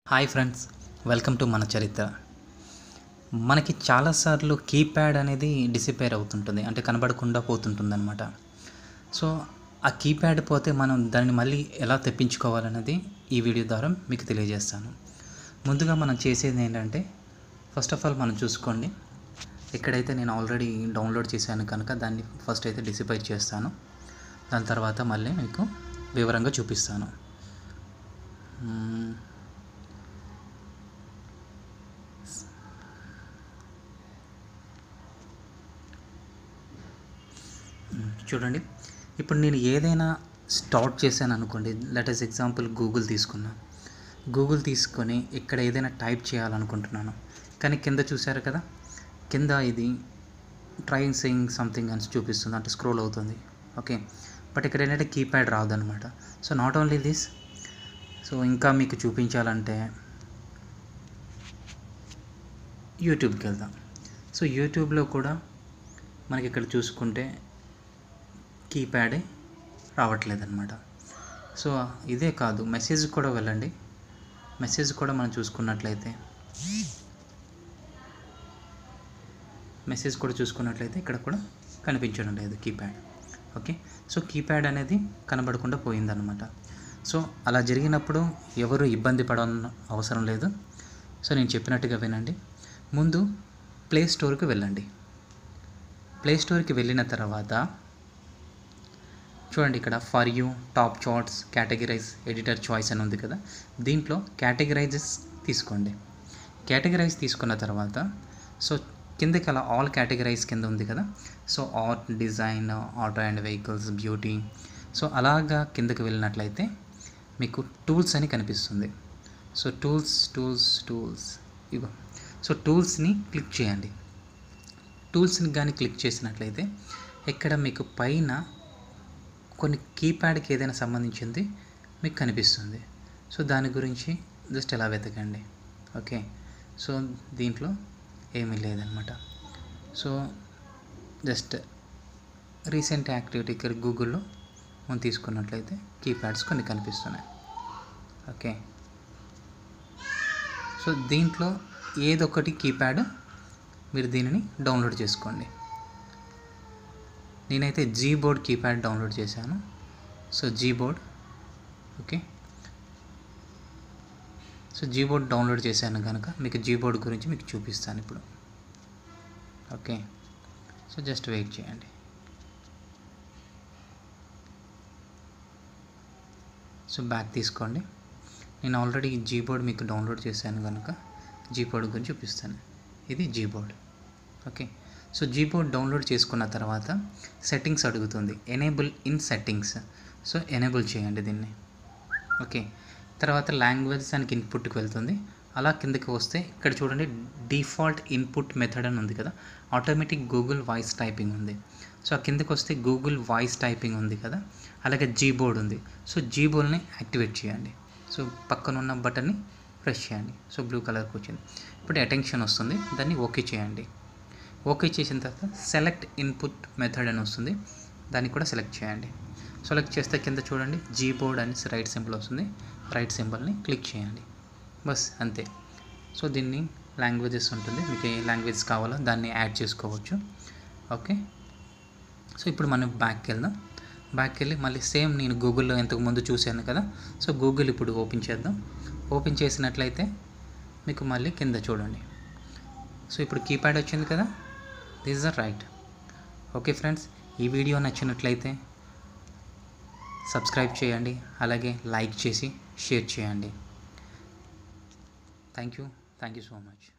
Hi friends welcome to మన చరిత్ర మనకి చాలాసార్లు కీప్యాడ్ అనేది డిసిపేర్ అవుతుంటుంది అంటే కనబడకుండా పోతుంటుంది అనమాట సో ఆ కీప్యాడ్ పోతే మనం దాన్ని మళ్ళీ ఎలా తెప్పించుకోవాలనేది ఈ వీడియో ద్వారా మీకు తెలియజేస్తాను ముందుగా మనం చేసేది ఏంటంటే ఫస్ట్ ఆఫ్ ఆల్ మనం చూసుకోండి ఎక్కడైతే నేను ఆల్రెడీ డౌన్లోడ్ చేశాను కనుక దాన్ని ఫస్ట్ అయితే డిసిపైర్ చేస్తాను దాని తర్వాత మళ్ళీ మీకు వివరంగా చూపిస్తాను మ్మ్. చూడండి ఇప్పుడు నేను ఏదైనా స్టార్ట్ చేశాను అనుకోండి లెట్ ఎస్ ఎగ్జాంపుల్ గూగుల్ తీసుకున్నా గూగుల్ తీసుకొని ఇక్కడ ఏదైనా టైప్ చేయాలనుకుంటున్నాను కానీ కింద చూశారు కదా కింద ఇది ట్రైన్ సెయింగ్ సంథింగ్ అని చూపిస్తుంది అంటే స్క్రోల్ అవుతుంది ఓకే బట్ ఇక్కడ ఏంటంటే కీప్యాడ్ రాదనమాట so not only this so ఇంకా మీకు చూపించాలంటే యూట్యూబ్కి వెళ్దాం సో యూట్యూబ్లో కూడా మనకి ఇక్కడ చూసుకుంటే కీప్యాడే రావట్లేదన్నమాట సో ఇదే కాదు మెసేజ్ కూడా వెళ్ళండి మెసేజ్ కూడా మనం చూసుకున్నట్లయితే మెసేజ్ కూడా చూసుకున్నట్లయితే ఇక్కడ కూడా కనిపించడం లేదు కీప్యాడ్ ఓకే సో కీప్యాడ్ అనేది కనబడకుండా పోయిందన్నమాట సో అలా జరిగినప్పుడు ఎవరు ఇబ్బంది పడాల్సిన అవసరం లేదు సో నేను చెప్పినట్టుగా వినండి ముందు ప్లే స్టోర్కి వెళ్ళండి ప్లే స్టోర్కి వెళ్ళిన తర్వాత చూడండి ఇక్కడ for you top charts categorize editor choice అని ఉంది కదా దీంట్లో కేటగిరైజెస్ తీసుకోండి కేటగిరైజ్ తీసుకున్న తర్వాత సో కిందకి అలా ఆల్ కేటగిరైజ్ కింద ఉంది కదా so art design auto and vehicles beauty so అలాగా కిందకి వెళ్ళినట్లయితే మీకు టూల్స్ అని కనిపిస్తుంది సో టూల్స్ టూల్స్ టూల్స్ ఇగో సో టూల్స్ని క్లిక్ చేయండి టూల్స్ని కానీ క్లిక్ చేసినట్లయితే ఇక్కడ మీకు పైన కొన్ని కీప్యాడ్కి ఏదైనా సంబంధించింది మీకు కనిపిస్తుంది సో దాని గురించి జస్ట్ ఎలా వెతకండి ఓకే సో దీంట్లో ఏమీ లేదనమాట సో జస్ట్ రీసెంట్ యాక్టివిటీ ఇక్కడ గూగుల్లో మనం తీసుకున్నట్లయితే కీప్యాడ్స్ కొన్ని కనిపిస్తున్నాయి ఓకే సో దీంట్లో ఏదొకటి కీప్యాడ్ మీరు దీనిని డౌన్లోడ్ చేసుకోండి నేనైతే జీ బోర్డ్ కీప్యాడ్ డౌన్లోడ్ చేశాను so Gboard okay so Gboard download చేశాను కనుక మీకు జీ బోర్డ్ గురించి మీకు చూపిస్తాను ఇప్పుడు ఓకే సో జస్ట్ వెయిట్ చేయండి సో బ్యాక్ తీసుకోండి నేను ఆల్రెడీ జీ బోర్డ్ మీకు డౌన్లోడ్ చేశాను కనుక జీ బోర్డ్ గురించి చూపిస్తాను ఇది Gboard okay so Gboard download చేసుకున్న తర్వాత సెట్టింగ్స్ అడుగుతుంది enable in settings so enable చేయండి దీన్ని ఓకే తర్వాత లాంగ్వేజ్ దానికి ఇన్పుట్కి వెళ్తుంది అలా కిందకి వస్తే ఇక్కడ చూడండి డిఫాల్ట్ ఇన్పుట్ మెథడ్ అని ఉంది కదా ఆటోమేటిక్ గూగుల్ వాయిస్ టైపింగ్ ఉంది సో ఆ కిందకి వస్తే గూగుల్ వాయిస్ టైపింగ్ ఉంది కదా అలాగే జీ బోర్డ్ ఉంది సో జీ బోర్డ్ని యాక్టివేట్ చేయండి సో పక్కన ఉన్న బటన్ని ప్రెస్ చేయండి సో బ్లూ కలర్కి వచ్చింది ఇప్పుడు అటెన్షన్ వస్తుంది దాన్ని ఓకే చేయండి ఓకే చేసిన తర్వాత సెలెక్ట్ ఇన్పుట్ మెథడ్ అని వస్తుంది దాన్ని కూడా సెలెక్ట్ చేయండి సెలెక్ట్ చేస్తే కింద చూడండి జీ బోర్డ్ అని రైట్ సింబల్ వస్తుంది రైట్ సింబల్ని క్లిక్ చేయండి బస్ అంతే సో దీన్ని లాంగ్వేజెస్ ఉంటుంది మీకు ఏ లాంగ్వేజ్ కావాలో దాన్ని యాడ్ చేసుకోవచ్చు ఓకే సో ఇప్పుడు మనం బ్యాక్కి వెళ్దాం బ్యాక్కి వెళ్ళి మళ్ళీ సేమ్ నేను గూగుల్లో ఇంతకు ముందు చూశాను కదా సో గూగుల్ ఇప్పుడు ఓపెన్ చేద్దాం ఓపెన్ చేసినట్లయితే మీకు మళ్ళీ కింద చూడండి సో ఇప్పుడు కీప్యాడ్ వచ్చింది కదా this the right okay friends ఈ వీడియో నచ్చినట్లయితే సబ్స్క్రైబ్ చేయండి అలాగే లైక్ చేసి షేర్ చేయండి thank you thank you so much